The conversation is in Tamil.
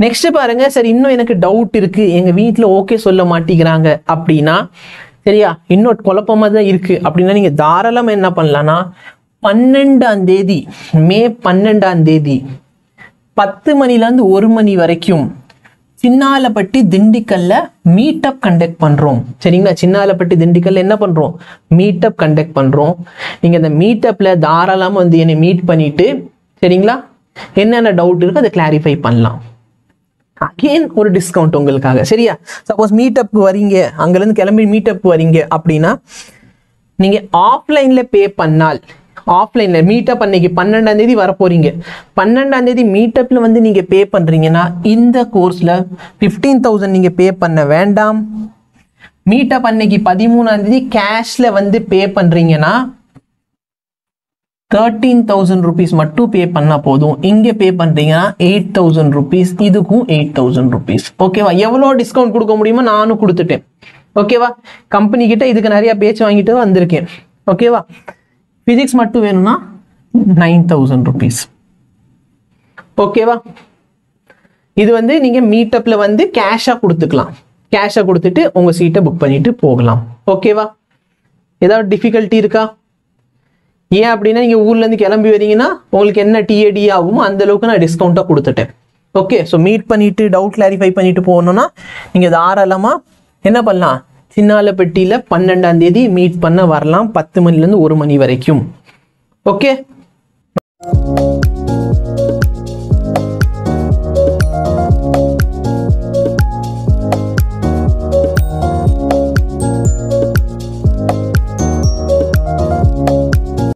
நெக்ஸ்ட் பாருங்க சரி இன்னும் எனக்கு டவுட் இருக்கு எங்க வீட்டில் ஓகே சொல்ல மாட்டேங்கிறாங்க அப்படின்னா சரியா இன்னும் குழப்பமா தான் இருக்கு அப்படின்னா நீங்க தாராளமா என்ன பண்ணலாம்னா பன்னெண்டாம் தேதி மே பன்னெண்டாம் தேதி பத்து மணிலேருந்து ஒரு மணி வரைக்கும் சின்னாலப்பட்டி திண்டுக்கல்ல மீட்டப் கண்டக்ட் பண்றோம் சரிங்களா சின்னாலப்பட்டி திண்டுக்கல்ல என்ன பண்றோம் மீட்டப் கண்டக்ட் பண்றோம் நீங்க அந்த மீட்டப்ல தாராளமா வந்து என்னை மீட் பண்ணிட்டு சரிங்களா என்னென்ன டவுட் இருக்கு அதை கிளாரிஃபை பண்ணலாம் அகெயின் ஒரு டிஸ்கவுண்ட் உங்களுக்காக சரியா சப்போஸ் மீட்டப் வரீங்க அங்கேருந்து கிளம்பி மீட்டப் வரீங்க அப்படின்னா நீங்கள் ஆஃப்லைனில் பே பண்ணால் ஆஃப்லைனில் மீட்டப் அன்னைக்கு பன்னெண்டாம் தேதி வர போறீங்க பன்னெண்டாம் தேதி மீட்டப்பில் வந்து நீங்கள் பே பண்ணுறீங்கன்னா இந்த கோர்ஸில் ஃபிஃப்டீன் தௌசண்ட் நீங்கள் பே பண்ண வேண்டாம் மீட்டப் அன்னைக்கு பதிமூணாம் தேதி கேஷில் வந்து பே பண்ணுறீங்கன்னா தேர்ட்டீன் தௌசண்ட் ருபீஸ் மட்டும் பே பண்ணால் போதும் இங்கே பே பண்ணுறீங்கன்னா எயிட் தௌசண்ட் ருபீஸ் இதுக்கும் எயிட் தௌசண்ட் ருபீஸ் ஓகேவா எவ்வளோ டிஸ்கவுண்ட் கொடுக்க முடியுமோ நானும் கொடுத்துட்டேன் ஓகேவா கம்பெனி கிட்ட இதுக்கு நிறைய பேச்சு வாங்கிட்டு வந்திருக்கேன் ஓகேவா ஃபிசிக்ஸ் மட்டும் வேணும்னா நைன் தௌசண்ட் ருபீஸ் ஓகேவா இது வந்து நீங்கள் மீட்டப்பில் வந்து கேஷாக கொடுத்துக்கலாம் கேஷாக கொடுத்துட்டு உங்கள் சீட்டை புக் பண்ணிட்டு போகலாம் ஓகேவா ஏதாவது டிஃபிகல்ட்டி இருக்கா ஏன் அப்படின்னா நீங்கள் ஊர்லேருந்து கிளம்பி வரீங்கன்னா உங்களுக்கு என்ன டிஏடி ஆகுமோ அந்த அளவுக்கு நான் டிஸ்கவுண்ட்டாக கொடுத்துட்டேன் ஓகே ஸோ மீட் பண்ணிட்டு டவுட் கிளாரிஃபை பண்ணிட்டு போகணும்னா நீங்கள் தாராளமாக என்ன பண்ணலாம் சின்னாலப்பட்டியில் பன்னெண்டாம் தேதி மீட் பண்ண வரலாம் பத்து மணிலேருந்து ஒரு மணி வரைக்கும் ஓகே